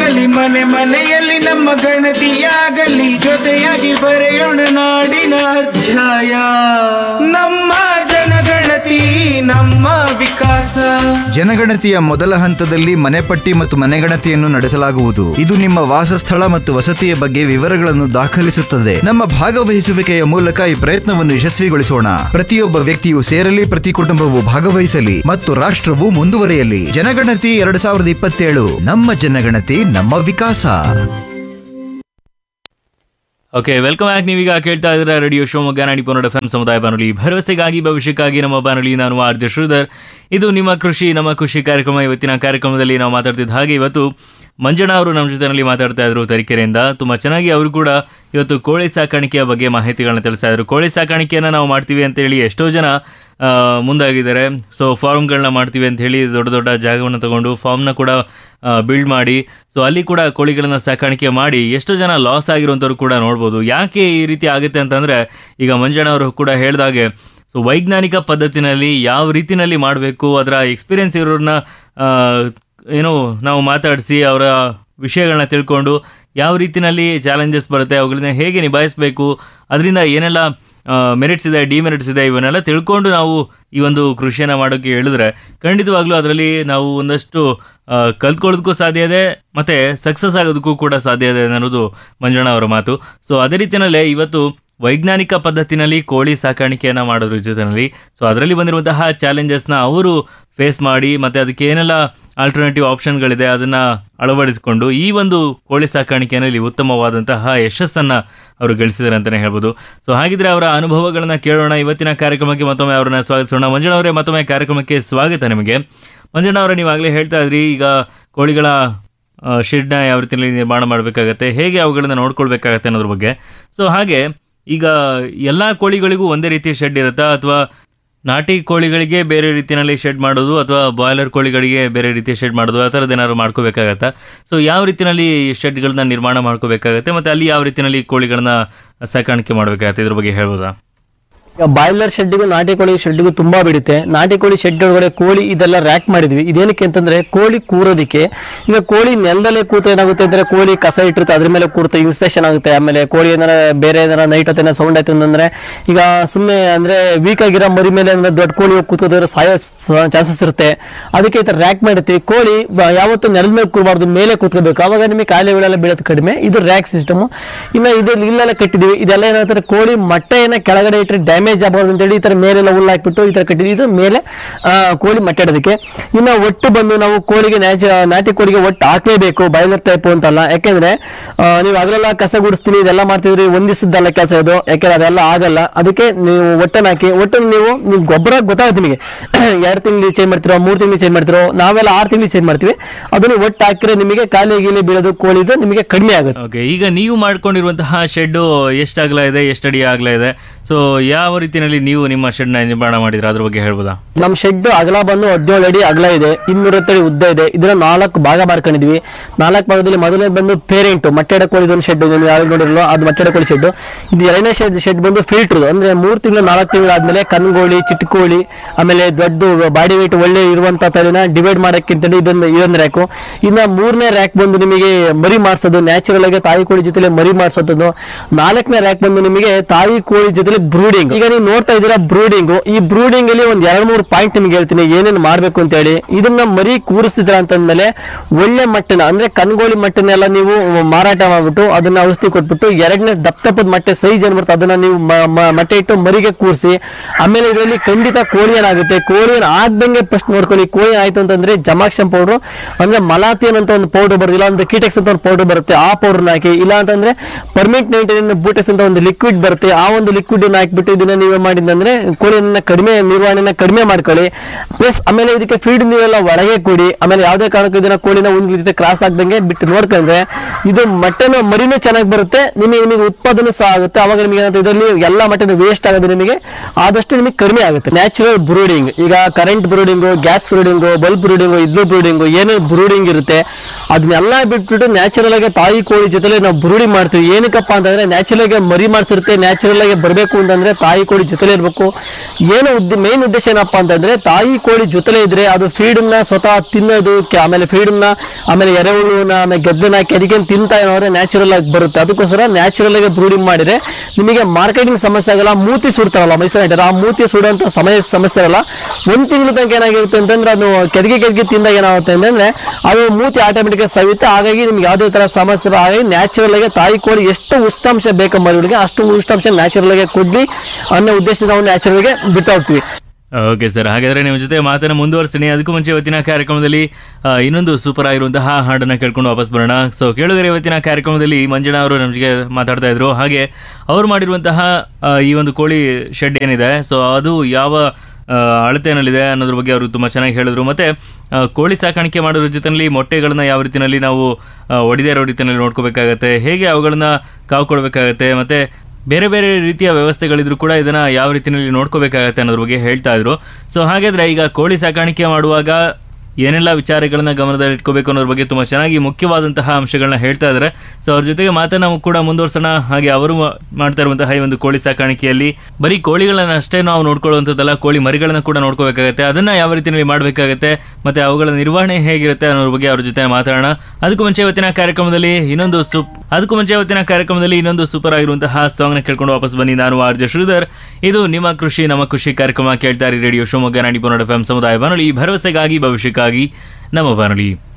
ಆಗಲಿ ಮನೆ ಮನೆಯಲ್ಲಿ ನಮ್ಮ ಗಣತಿಯಾಗಲಿ ಜೊತೆಯಾಗಿ ಬರೆಯೋಣ ನಾಡಿನ ಅಧ್ಯಾಯ ನಮ್ಮ ಜನಗಣತಿ ನಮ್ಮ ವಿಕಾಸ ಜನಗಣತಿಯ ಮೊದಲ ಹಂತದಲ್ಲಿ ಮನೆಪಟ್ಟಿ ಮತ್ತು ಮನೆಗಣತಿಯನ್ನು ನಡೆಸಲಾಗುವುದು ಇದು ನಿಮ್ಮ ವಾಸಸ್ಥಳ ಮತ್ತು ವಸತಿಯ ಬಗ್ಗೆ ವಿವರಗಳನ್ನು ದಾಖಲಿಸುತ್ತದೆ ನಮ್ಮ ಭಾಗವಹಿಸುವಿಕೆಯ ಮೂಲಕ ಈ ಪ್ರಯತ್ನವನ್ನು ಯಶಸ್ವಿಗೊಳಿಸೋಣ ಪ್ರತಿಯೊಬ್ಬ ವ್ಯಕ್ತಿಯು ಸೇರಲಿ ಪ್ರತಿ ಕುಟುಂಬವು ಭಾಗವಹಿಸಲಿ ಮತ್ತು ರಾಷ್ಟ್ರವು ಮುಂದುವರಿಯಲಿ ಜನಗಣತಿ ಎರಡು ಸಾವಿರದ ಇಪ್ಪತ್ತೇಳು ನಮ್ಮ ಜನಗಣತಿ ನಮ್ಮ ವಿಕಾಸ ಓಕೆ ವೆಲ್ಕಮ್ ಬ್ಯಾಕ್ ನೀವೀಗ ಕೇಳ್ತಾ ಇದ್ದೀರಾ ರೇಡಿಯೋ ಶಿವಮೊಗ್ಗ ನಾಡಿ ಪನ್ನಡ ಎಫ್ ಸಮುದಾಯ ಬಾನುಲಿ ಭರವಸೆಗಾಗಿ ಭವಿಷ್ಯಕ್ಕಾಗಿ ನಮ್ಮ ಬಾನುಲಿ ನಾನು ಆರ್ ಜೆ ಶ್ರೀಧರ್ ಇದು ನಿಮ್ಮ ಕೃಷಿ ನಮ್ಮ ಖುಷಿ ಕಾರ್ಯಕ್ರಮ ಇವತ್ತಿನ ಕಾರ್ಯಕ್ರಮದಲ್ಲಿ ನಾವು ಮಾತಾಡ್ತಿದ್ದ ಹಾಗೆ ಇವತ್ತು ಮಂಜಣ್ಣ ಅವರು ನಮ್ಮ ಜೊತೆನಲ್ಲಿ ಮಾತಾಡ್ತಾ ಇದ್ರು ತರೀಕೆರೆಯಿಂದ ತುಂಬ ಚೆನ್ನಾಗಿ ಅವರು ಕೂಡ ಇವತ್ತು ಕೋಳಿ ಸಾಕಾಣಿಕೆಯ ಬಗ್ಗೆ ಮಾಹಿತಿಗಳನ್ನ ತಿಳಿಸ್ತಾ ಇದ್ರು ಕೋಳಿ ಸಾಕಾಣಿಕೆಯನ್ನು ನಾವು ಮಾಡ್ತೀವಿ ಅಂತೇಳಿ ಎಷ್ಟೋ ಜನ ಆ, ಮುಂದಾಗಿದ್ದಾರೆ ಸೊ ಫಾರ್ಮ್ಗಳನ್ನ ಮಾಡ್ತೀವಿ ಅಂತ ಹೇಳಿ ದೊಡ್ಡ ದೊಡ್ಡ ಜಾಗವನ್ನು ತಗೊಂಡು ಫಾರ್ಮ್ನ ಕೂಡ ಬಿಲ್ಡ್ ಮಾಡಿ ಸೊ ಅಲ್ಲಿ ಕೂಡ ಕೋಳಿಗಳನ್ನ ಸಾಕಾಣಿಕೆ ಮಾಡಿ ಎಷ್ಟೋ ಜನ ಲಾಸ್ ಆಗಿರುವಂಥವ್ರು ಕೂಡ ನೋಡ್ಬೋದು ಯಾಕೆ ಈ ರೀತಿ ಆಗುತ್ತೆ ಅಂತಂದರೆ ಈಗ ಮಂಜಣ್ಣ ಅವರು ಕೂಡ ಹೇಳ್ದಾಗೆ ಸೊ ವೈಜ್ಞಾನಿಕ ಪದ್ಧತಿನಲ್ಲಿ ಯಾವ ರೀತಿನಲ್ಲಿ ಮಾಡಬೇಕು ಅದರ ಎಕ್ಸ್ಪೀರಿಯನ್ಸ್ ಇರೋರನ್ನ ಏನೋ ನಾವು ಮಾತಾಡಿಸಿ ಅವರ ವಿಷಯಗಳನ್ನ ತಿಳ್ಕೊಂಡು ಯಾವ ರೀತಿನಲ್ಲಿ ಚಾಲೆಂಜಸ್ ಬರುತ್ತೆ ಅವುಗಳನ್ನ ಹೇಗೆ ನಿಭಾಯಿಸಬೇಕು ಅದರಿಂದ ಏನೆಲ್ಲ ಮೆರಿಟ್ಸ್ ಇದೆ ಡಿಮೆರಿಟ್ಸ್ ಇದೆ ಇವನ್ನೆಲ್ಲ ತಿಳ್ಕೊಂಡು ನಾವು ಈ ಒಂದು ಕೃಷಿಯನ್ನು ಮಾಡೋಕ್ಕೆ ಹೇಳಿದ್ರೆ ಖಂಡಿತವಾಗ್ಲೂ ಅದರಲ್ಲಿ ನಾವು ಒಂದಷ್ಟು ಆ, ಕಲ್ತ್ಕೊಳ್ಳೋದಕ್ಕೂ ಸಾಧ್ಯ ಇದೆ ಮತ್ತು ಸಕ್ಸಸ್ ಆಗೋದಕ್ಕೂ ಕೂಡ ಸಾಧ್ಯ ಇದೆ ಅನ್ನೋದು ಮಂಜಣ್ಣ ಅವರ ಮಾತು ಸೊ ಅದೇ ರೀತಿಯಲ್ಲೇ ಇವತ್ತು ವೈಜ್ಞಾನಿಕ ಪದ್ಧತಿನಲ್ಲಿ ಕೋಳಿ ಸಾಕಾಣಿಕೆಯನ್ನು ಮಾಡೋದ್ರ ಜೊತೆಯಲ್ಲಿ ಸೊ ಅದರಲ್ಲಿ ಬಂದಿರುವಂತಹ ಚಾಲೆಂಜಸ್ನ ಅವರು ಫೇಸ್ ಮಾಡಿ ಮತ್ತು ಅದಕ್ಕೆ ಏನೆಲ್ಲ ಆಲ್ಟರ್ನೇಟಿವ್ ಆಪ್ಷನ್ಗಳಿದೆ ಅದನ್ನು ಅಳವಡಿಸಿಕೊಂಡು ಈ ಒಂದು ಕೋಳಿ ಸಾಕಾಣಿಕೆಯಲ್ಲಿ ಉತ್ತಮವಾದಂತಹ ಯಶಸ್ಸನ್ನು ಅವರು ಗಳಿಸಿದ್ದಾರೆ ಅಂತಲೇ ಹೇಳ್ಬೋದು ಸೊ ಹಾಗಿದ್ರೆ ಅವರ ಅನುಭವಗಳನ್ನ ಕೇಳೋಣ ಇವತ್ತಿನ ಕಾರ್ಯಕ್ರಮಕ್ಕೆ ಮತ್ತೊಮ್ಮೆ ಅವರನ್ನ ಸ್ವಾಗತಿಸೋಣ ಮಂಜಣ್ಣ ಅವರೇ ಮತ್ತೊಮ್ಮೆ ಕಾರ್ಯಕ್ರಮಕ್ಕೆ ಸ್ವಾಗತ ನಿಮಗೆ ಮಂಜಣ್ಣ ಅವರೇ ನೀವಾಗಲೇ ಹೇಳ್ತಾ ಇದ್ರಿ ಈಗ ಕೋಳಿಗಳ ಶೆಡ್ನ ಯಾವ ರೀತಿಯಲ್ಲಿ ನಿರ್ಮಾಣ ಮಾಡಬೇಕಾಗತ್ತೆ ಹೇಗೆ ಅವುಗಳನ್ನ ನೋಡ್ಕೊಳ್ಬೇಕಾಗತ್ತೆ ಅನ್ನೋದ್ರ ಬಗ್ಗೆ ಸೊ ಹಾಗೆ ಈಗ ಎಲ್ಲ ಕೋಳಿಗಳಿಗೂ ಒಂದೇ ರೀತಿಯ ಶೆಡ್ ಇರುತ್ತಾ ಅಥವಾ ನಾಟಿ ಕೋಳಿಗಳಿಗೆ ಬೇರೆ ರೀತಿಯಲ್ಲಿ ಶೆಡ್ ಮಾಡೋದು ಅಥವಾ ಬಾಯ್ಲರ್ ಕೋಳಿಗಳಿಗೆ ಬೇರೆ ರೀತಿಯ ಶೆಡ್ ಮಾಡೋದು ಆ ಥರದ್ದು ಏನಾದ್ರು ಮಾಡ್ಕೋಬೇಕಾಗತ್ತಾ ಸೊ ಯಾವ ರೀತಿಯಲ್ಲಿ ಶೆಡ್ಗಳನ್ನ ನಿರ್ಮಾಣ ಮಾಡ್ಕೋಬೇಕಾಗತ್ತೆ ಮತ್ತು ಅಲ್ಲಿ ಯಾವ ರೀತಿಯಲ್ಲಿ ಕೋಳಿಗಳನ್ನ ಸಾಕಾಣಿಕೆ ಮಾಡಬೇಕಾಗತ್ತೆ ಇದ್ರ ಬಗ್ಗೆ ಹೇಳ್ಬೋದಾ ಈಗ ಬಾಯ್ಲರ್ ಶೆಡ್ಡಿಗೂ ನಾಟಿ ಕೋಳಿ ಶೆಡ್ಡಿಗೂ ತುಂಬಾ ಬಿಡುತ್ತೆ ನಾಟಿ ಕೋಳಿ ಶೆಡ್ ಒಳಗಡೆ ಕೋಳಿ ಇದೆಲ್ಲ ರ್ಯಾಕ್ ಮಾಡಿದ್ವಿ ಇದೇನಕ್ಕೆ ಅಂತಂದ್ರೆ ಕೋಳಿ ಕೂರೋದಕ್ಕೆ ಈಗ ಕೋಳಿ ನೆಲದಲ್ಲೇ ಕೂತ ಏನಾಗುತ್ತೆ ಅಂದ್ರೆ ಕೋಳಿ ಕಸ ಇಟ್ಟಿರುತ್ತೆ ಅದ್ರ ಮೇಲೆ ಕೂರುತ್ತೆ ಇನ್ಸ್ಪೆಕ್ಷನ್ ಆಗುತ್ತೆ ಆಮೇಲೆ ಕೋಳಿ ಏನಾರ ಬೇರೆ ಏನಾರ ನೈಟ್ ಹೊತ್ತೇನ ಸೌಂಡ್ ಆಯ್ತು ಅಂತಂದ್ರೆ ಈಗ ಸುಮ್ಮನೆ ಅಂದ್ರೆ ವೀಕ್ ಆಗಿರೋ ಮರಿ ಮೇಲೆ ಅಂದ್ರೆ ದೊಡ್ಡ ಕೋಳಿ ಹೋಗಿ ಕೂತ್ಕೋದ್ರೆ ಸಾಯೋ ಚಾನ್ಸಸ್ ಇರುತ್ತೆ ಅದಕ್ಕೆ ಈ ತರ ರ್ಯಾಕ್ ಮಾಡಿರ್ತೀವಿ ಕೋಳಿ ಬ- ಯಾವತ್ತೂ ನೆಲದ ಮೇಲೆ ಕೂರಬಾರ್ದು ಮೇಲೆ ಕೂತ್ಕೋಬೇಕು ಅವಾಗ ನಿಮಗೆ ಕಾಯಿಲೆ ಗಳೆಲ್ಲ ಬೀಳೋದು ಕಡಿಮೆ ಇದು ರ್ಯಾಕ್ ಸಿಸ್ಟಮ್ ಇನ್ನು ಇದು ಇಲ್ಲೆಲ್ಲ ಕಟ್ಟಿದೀವಿ ಇದೆಲ್ಲ ಏನಾಗ್ತಾರೆ ಕೋಳಿ ಮೊಟ್ಟೆಯನ್ನ ಕೆಳಗಡೆ ಇಟ್ಟರೆ ಡ್ಯಾಮೇಜ್ ಆಗಬಾರ್ದು ಅಂತೇಳಿ ಈ ತರ ಮೇಲೆಲ್ಲ ಹುಲ್ಲು ಹಾಕ್ಬಿಟ್ಟು ಈ ತರ ಕಟ್ಟಿದ್ವಿ ಇದು ಮೇಲೆ ಆ, ಕೋಳಿ ಮೊಟ್ಟೆ ಇಡೋದಕ್ಕೆ ಇನ್ನು ಒಟ್ಟು ಬಂದು ನಾವು ಕೋಳಿಗೆ ನ್ಯಾಚ ನಾಟಿ ಕೋಳಿಗೆ ಒಟ್ಟು ಹಾಕ್ಲೇಬೇಕು ಬಾಯ್ಲರ್ ಟೈಪ್ ಅಂತಲ್ಲ ಯಾಕೆಂದ್ರೆ ಆ, ನೀವು ಅದರೆಲ್ಲ ಕಸ ಗುಡಿಸ್ತೀನಿ ಇದೆಲ್ಲ ಮಾಡ್ತಿದ್ರಿ ಒಂದಿಸದ್ದಲ್ಲ ಕೆಲಸ ಇದು ಯಾಕೆಂದ್ರೆ ಅದೆಲ್ಲ ಆಗಲ್ಲ ಅದಕ್ಕೆ ನೀವು ಒಟ್ಟನ್ನ ಹಾಕಿ ಒಟ್ಟು ನೀವು ನೀವು ಗೊಬ್ಬರ ಗೊತ್ತಾಗುತ್ತೆ ನಿಮಗೆ ಎರಡು ತಿಂಗಳು ಚೇಂಜ್ ಮಾಡ್ತಿರೋ ಮೂರು ತಿಂಗಳು ಚೇಂಜ್ ಮಾಡ್ತಿರೋ ನಾವೆಲ್ಲ ಆರು ತಿಂಗಳು ಚೇಂಜ್ ಮಾಡ್ತೀವಿ ಅದನ್ನು ಒಟ್ಟು ಹಾಕಿದ್ರೆ ನಿಮಗೆ ಕಾಲಿ ಗೀಲಿ ಬೀಳೋದು ಕೋಳಿದು ನಿಮಗೆ ಕಡಿಮೆ ಆಗುತ್ತೆ ಓಕೆ ಈಗ ನೀವು ಮಾಡ್ಕೊಂಡಿರುವಂತಹ ಶೆಡ್ ಎಷ್ಟು ಅಗಲ ಇದೆ ಎಷ್ಟು ಅಡಿ ಅಗಲ ಇದೆ ಸೊ ಯಾವ ರೀತಿಯಲ್ಲಿ ನೀವು ನಿಮ್ಮ ಶೆಡ್ನ ನಿರ್ಮಾಣ ಮಾಡಿದ್ರೆ ಅದ್ರ ಬಗ್ಗೆ ಹೇಳ್ಬೋದಾ ನಮ್ಮ ಶೆಡ್ ಅಗಲ ಬಂದು ಹದಿನೇಳು ಅಡಿ ಅಗಲ ಇದೆ ಇನ್ನೂರತ್ತು ಅಡಿ ಉದ್ದ ಇದೆ ಇದನ್ನ ನಾಲ್ಕು ಭಾಗ ಮಾಡ್ಕೊಂಡಿದ್ವಿ ನಾಲ್ಕು ಭಾಗದಲ್ಲಿ ಮೊದಲನೇ ಬಂದು ಪೇರೆಂಟ್ ಮೊಟ್ಟೆ ಕೋಳಿ ಒಂದು ಶೆಡ್ ಯಾರು ನೋಡಿರಲ್ಲ ಅದು ಮೊಟ್ಟೆ ಕೋಳಿ ಶೆಡ್ ಇದು ಎರಡನೇ ಶೆಡ್ ಶೆಡ್ ಬಂದು ಫಿಲ್ಟರ್ ಅಂದ್ರೆ ಮೂರು ತಿಂಗಳು ನಾಲ್ಕು ತಿಂಗಳು ಆದ್ಮೇಲೆ ಕನ್ಗೋಳಿ ಚಿಟ್ಕೋಳಿ ಆಮೇಲೆ ದೊಡ್ಡ ಬಾಡಿ ವೇಟ್ ಒಳ್ಳೆ ಇರುವಂತ ತಳಿನ ಡಿವೈಡ್ ಮಾಡಕ್ಕಿಂತ ಇದೊಂದು ಇದೊಂದು ರ್ಯಾಕು ಇನ್ನ ಮೂರನೇ ರ್ಯಾಕ್ ಬಂದು ನಿಮಗೆ ಮರಿ ಮಾಡಿಸೋದು ನ್ಯಾಚುರಲ್ ಆಗಿ ತಾಯಿ ಕೋಳಿ ಜೊತೆಲೆ ಮರಿ ಮಾಡಿಸೋದು ನಾಲ್ಕನೇ ರ್ಯಾಕ್ ಬಂದು ನಿಮಗೆ ತಾಯಿ ಕೋಳಿ ಜೊತೆಲೆ ಬ್ರೂಡಿಂಗ್ ಈಗ ನೀವು ನೋಡ್ತಾ ಇದ್ದೀರಾ ಬ್ರೂಡಿಂಗ್ ಈ ಬ್ರೂಡಿಂಗ್ ಅಲ್ಲಿ ಒಂದ್ ಎರಡ್ ಮೂರು ಪಾಯಿಂಟ್ ನಿಮ್ಗೆ ಹೇಳ್ತೀನಿ ಏನೇನು ಮಾಡ್ಬೇಕು ಅಂತ ಹೇಳಿ ಇದನ್ನ ಮರಿ ಕೂರಿಸಿದ್ರ ಅಂತಂದ್ಮೇಲೆ ಒಳ್ಳೆ ಮಟ್ಟನ ಅಂದ್ರೆ ಕನ್ಗೋಳಿ ಮಟ್ಟನೆಲ್ಲ ನೀವು ಮಾರಾಟ ಮಾಡ್ಬಿಟ್ಟು ಅದನ್ನ ಔಷಧಿ ಕೊಟ್ಬಿಟ್ಟು ಎರಡನೇ ದಪ್ಪ ದಪ್ಪದ ಮೊಟ್ಟೆ ಸೈಜ್ ಏನ್ ಬರುತ್ತೆ ಅದನ್ನ ನೀವು ಮ- ಮ- ಮೊಟ್ಟೆ ಇಟ್ಟು ಮರಿಗೆ ಕೂರಿಸಿ ಆಮೇಲೆ ಇದರಲ್ಲಿ ಖಂಡಿತ ಕೋಳಿ ಏನಾಗುತ್ತೆ ಕೋಳಿ ಏನ್ ಆಗ್ದಂಗೆ ಫಸ್ಟ್ ನೋಡ್ಕೊಳ್ಳಿ ಕೋಳಿ ಆಯ್ತು ಅಂತಂದ್ರೆ ಜಮಾಕ್ಷನ್ ಪೌಡರ್ ಅಂದ್ರೆ ಮಲಾತಿಯನ್ ಅಂತ ಒಂದು ಪೌಡರ್ ಬರುತ್ತೆ ಇಲ್ಲ ಒಂದು ಕೀಟೆಕ್ಸ್ ಅಂತ ಒಂದು ಪೌಡರ್ ಬರುತ್ತೆ ಆ ಪೌಡರ್ನ ಹಾಕಿ ಇಲ್ಲ ಅಂತಂದ್ರೆ ಪರ್ಮಿಟ್ ನೈನ್ಟೀನ್ ಬೂಟೆಕ್ಸ್ ಅಂತ ಒಂದು ಲಿಕ್ವಿಡ್ ಬರುತ್ತೆ ಆ ಒಂದು ಲಿಕ್ವಿಡ್ ಹಾಕ್ಬಿಟ್ಟು ಇದನ್ನ ನೀವು ಮಾಡಿದಂದ್ರೆ ಕೋಳಿಯನ್ನ ಕಡಿಮೆ ನಿರ್ವಹಣೆನ ಕಡಿಮೆ ಮಾಡ್ಕೊಳ್ಳಿ ಪ್ಲಸ್ ಆಮೇಲೆ ಇದಕ್ಕೆ ಫೀಡ್ ನೀವೆಲ್ಲ ಒಳಗೆ ಕೊಡಿ ಆಮೇಲೆ ಯಾವುದೇ ಕಾರಣಕ್ಕೂ ಇದನ್ನ ಕೋಳಿನ ಉಂಗ್ಲಿ ಜೊತೆ ಕ್ರಾಸ್ ಆಗ್ದಂಗೆ ಬಿಟ್ಟು ನೋಡ್ಕೊಂಡ್ರೆ ಇದು ಮಟನ್ ಮರಿನೂ ಚೆನ್ನಾಗಿ ಬರುತ್ತೆ ನಿಮಗೆ ನಿಮಗೆ ಉತ್ಪಾದನೆ ಸಹ ಆಗುತ್ತೆ ಅವಾಗ ನಿಮಗೆ ಏನಾಗುತ್ತೆ ಇದರಲ್ಲಿ ಎಲ್ಲ ಮಟನ್ ವೇಸ್ಟ್ ಆಗೋದು ನಿಮಗೆ ಆದಷ್ಟು ನಿಮಗೆ ಕಡಿಮೆ ಆಗುತ್ತೆ ನ್ಯಾಚುರಲ್ ಬ್ರೂಡಿಂಗ್ ಈಗ current brooding gas brooding bulb brooding ಇದ್ಲು ಬ್ರೂಡಿಂಗು ಏನೇ ಬ್ರೂಡಿಂಗ್ ಇರುತ್ತೆ ಅದನ್ನೆಲ್ಲ ಬಿಟ್ಬಿಟ್ಟು ನ್ಯಾಚುರಲ್ ಆಗಿ ತಾಯಿ ಕೋಳಿ ಜೊತೆಲೆ ನಾವು ಬ್ರೂಡಿಂಗ್ ಮಾಡ್ತೀವಿ ಏನಕ್ಕಪ್ಪ ಅಂತಂದ್ರೆ ನ್ಯಾಚುರಲ್ ಆಗಿ ಮರಿ ಮಾಡಿಸಿರುತ್ತೆ ನ್ಯಾಚುರಲ್ ಆಗಿ ಬರಬೇಕು ಅಂತಂದ್ರೆ ತಾಯಿ ಕೋಳಿ ಜೊತೆಲೇ ಇರಬೇಕು ಏನು ಉದ್ದ ಮೇನ್ ಉದ್ದೇಶ ಏನಪ್ಪಾ ಅಂತಂದ್ರೆ ತಾಯಿ ಕೋಳಿ ಜೊತೆಲೇ ಇದ್ರೆ ಅದು ಫೀಡನ್ನ ಸ್ವತಃ ತಿನ್ನೋದು ಕೆ- ಆಮೇಲೆ ಫೀಡನ್ನ ಆಮೇಲೆ ಎರೆಹುಳುನ ಆಮೇಲೆ ಗೆದ್ದನ ಕೆದಿಗೆ ತಿಂತಾ ಏನೋದ್ರೆ ನ್ಯಾಚುರಲ್ ಆಗಿ ಬರುತ್ತೆ ಅದಕ್ಕೋಸ್ಕರ ನ್ಯಾಚುರಲ್ ಆಗಿ ಬ್ರೂಡಿಂಗ್ ಮಾಡಿದ್ರೆ ನಿಮಗೆ ಮಾರ್ಕೆಟಿಂಗ್ ಸಮಸ್ಯೆ ಆಗಲ್ಲ ಮೂತಿ ಸುಡ್ತಾರಲ್ಲ ಮೈಸೂರು ಹೈಡರ್ ಆ ಮೂತಿ ಸುಡುವಂತ ಸಮಯ ಸಮಸ್ಯೆ ಇರಲ್ಲ ಒಂದ್ ತಿಂಗಳ ತನಕ ಏನಾಗಿರುತ್ತೆ ಅಂತಂದ್ರೆ ಅದು ಕೆದಗೆ ಕೆದಗೆ ತಿಂದಾಗ ಏನಾಗುತ್ತೆ ಅಂತಂದ್ರೆ ಅದು ಮೂತಿ ಆಟೋಮೆಟಿಕ್ ಸವಿಯುತ್ತೆ ಹಾಗಾಗಿ ನಿಮ್ಗೆ ಯಾವುದೇ ತರ ಸಮಸ್ಯೆ ಇಲ್ಲ. ಹಾಗಾಗಿ ನ್ಯಾಚುರಲ್ ಆಗಿ ತಾಯಿ ಕೋಳಿ ಎಷ್ಟು ಉಷ್ಣಾಂಶ ಬೇಕು ಮರಿಗಳಿಗೆ ಅಷ್ಟು ಉಷ್ಣಾಂಶ ನ್ಯಾಚುರಲ್ ಆಗಿ ಕೊಡ್ಲಿ ಅನ್ನೋ ಉದ್ದೇಶದಿಂದ ನಾವು ನ್ಯಾಚುರಲ್ ಆಗಿ ಬಿಡ್ತಾ ಹೋಗ್ತೀವಿ ಓಕೆ ಸರ್ ಹಾಗಾದ್ರೆ ನಿಮ್ಮ ಜೊತೆ ಮಾತನ್ನ ಮುಂದುವರಿಸ್ತೀನಿ ಅದಕ್ಕೂ ಮುಂಚೆ ಇವತ್ತಿನ ಕಾರ್ಯಕ್ರಮದಲ್ಲಿ ಆ, ಇನ್ನೊಂದು ಸೂಪರ್ ಆಗಿರುವಂತಹ ಹಾಡನ್ನ ಕೇಳ್ಕೊಂಡು ವಾಪಸ್ ಬರೋಣ ಸೊ ಕೇಳಿದ್ರೆ ಇವತ್ತಿನ ಕಾರ್ಯಕ್ರಮದಲ್ಲಿ ಮಂಜಣ್ಣ ಅವರು ನಮಗೆ ಮಾತಾಡ್ತಾ ಇದ್ರು ಹಾಗೆ ಅವ್ರು ಮಾಡಿರುವಂತಹ ಆ, ಈ ಒಂದು ಕೋಳಿ ಶೆಡ್ ಏನಿದೆ ಸೊ ಅದು ಯಾವ ಆ, ಅಳತೆನಲ್ಲಿದೆ ಅನ್ನೋದ್ರ ಬಗ್ಗೆ ಅವರು ತುಂಬ ಚೆನ್ನಾಗಿ ಹೇಳಿದ್ರು ಮತ್ತೆ ಆ, ಕೋಳಿ ಸಾಕಾಣಿಕೆ ಮಾಡೋದ್ರ ಜೊತೆಯಲ್ಲಿ ಮೊಟ್ಟೆಗಳನ್ನ ಯಾವ ರೀತಿಯಲ್ಲಿ ನಾವು ಆ, ಒಡೆದೇ ಇರೋ ರೀತಿಯಲ್ಲಿ ನೋಡ್ಕೋಬೇಕಾಗತ್ತೆ ಹೇಗೆ ಅವುಗಳನ್ನ ಕಾವು ಕೊಡಬೇಕಾಗತ್ತೆ ಮತ್ತೆ ಬೇರೆ ಬೇರೆ ರೀತಿಯ ವ್ಯವಸ್ಥೆಗಳಿದ್ರು ಕೂಡ ಇದನ್ನ ಯಾವ ರೀತಿಯಲ್ಲಿ ನೋಡ್ಕೋಬೇಕಾಗತ್ತೆ ಅನ್ನೋದ್ರ ಬಗ್ಗೆ ಹೇಳ್ತಾ ಇದ್ರು ಸೊ ಹಾಗಾದ್ರೆ ಈಗ ಕೋಳಿ ಸಾಕಾಣಿಕೆ ಮಾಡುವಾಗ ಏನೆಲ್ಲ ವಿಚಾರಗಳನ್ನ ಗಮನದಲ್ಲಿ ಇಟ್ಕೋಬೇಕು ಅನ್ನೋದ್ರ ಬಗ್ಗೆ ತುಂಬಾ ಚೆನ್ನಾಗಿ ಮುಖ್ಯವಾದಂತಹ ಅಂಶಗಳನ್ನ ಹೇಳ್ತಾ ಇದ್ದಾರೆ ಸೊ ಅವ್ರ ಜೊತೆಗೆ ಮಾತನ್ನ ನಾವು ಕೂಡ ಮುಂದುವರ್ಸೋಣ ಹಾಗೆ ಅವರು ಮಾ- ಮಾಡ್ತಾ ಇರುವಂತಹ ಈ ಒಂದು ಕೋಳಿ ಸಾಕಾಣಿಕೆಯಲ್ಲಿ ಬರೀ ಕೋಳಿಗಳನ್ನ ಅಷ್ಟೇ ನಾವು ನೋಡ್ಕೊಳ್ಳುವಂಥದ್ದಲ್ಲ ಕೋಳಿ ಮರಿಗಳನ್ನ ಕೂಡ ನೋಡ್ಕೋಬೇಕಾಗತ್ತೆ ಅದನ್ನ ಯಾವ ರೀತಿಯಲ್ಲಿ ಮಾಡಬೇಕಾಗತ್ತೆ ಮತ್ತೆ ಅವುಗಳ ನಿರ್ವಹಣೆ ಹೇಗಿರುತ್ತೆ ಅನ್ನೋದ್ರ ಬಗ್ಗೆ ಅವ್ರ ಜೊತೆ ಮಾತಾಡೋಣ ಅದಕ್ಕೂ ಮುಂಚೆ ಇವತ್ತಿನ ಕಾರ್ಯಕ್ರಮದಲ್ಲಿ ಇನ್ನೊಂದು ಸೂಪ್ ಅದಕ್ಕೂ ಮುಂಚೆ ಇವತ್ತಿನ ಕಾರ್ಯಕ್ರಮದಲ್ಲಿ ಇನ್ನೊಂದು ಸೂಪರ್ ಆಗಿರುವಂತಹ ಸಾಂಗ್ ನ ಕೇಳ್ಕೊಂಡು ವಾಪಸ್ ಬನ್ನಿ ನಾನು ಆರ್ ಜೆ ಶ್ರೀಧರ್ ಇದು ನಿಮ್ಮ ಕೃಷಿ ನಮ್ಮ ಖುಷಿ ಕಾರ್ಯಕ್ರಮ ಕೇಳ್ತಾ ಇರಿ ರೇಡಿಯೋ ಶಿವಮೊಗ್ಗ ನಾಡಿ ಎಫ್ ಎಂ ಸಮುದಾಯ ಬಾನುಲಿ ಭರವಸೆಗಾಗಿ ಭವಿಷ್ಯಕ್ಕಾಗಿ ನಮ್ಮ ಬಾನುಲಿ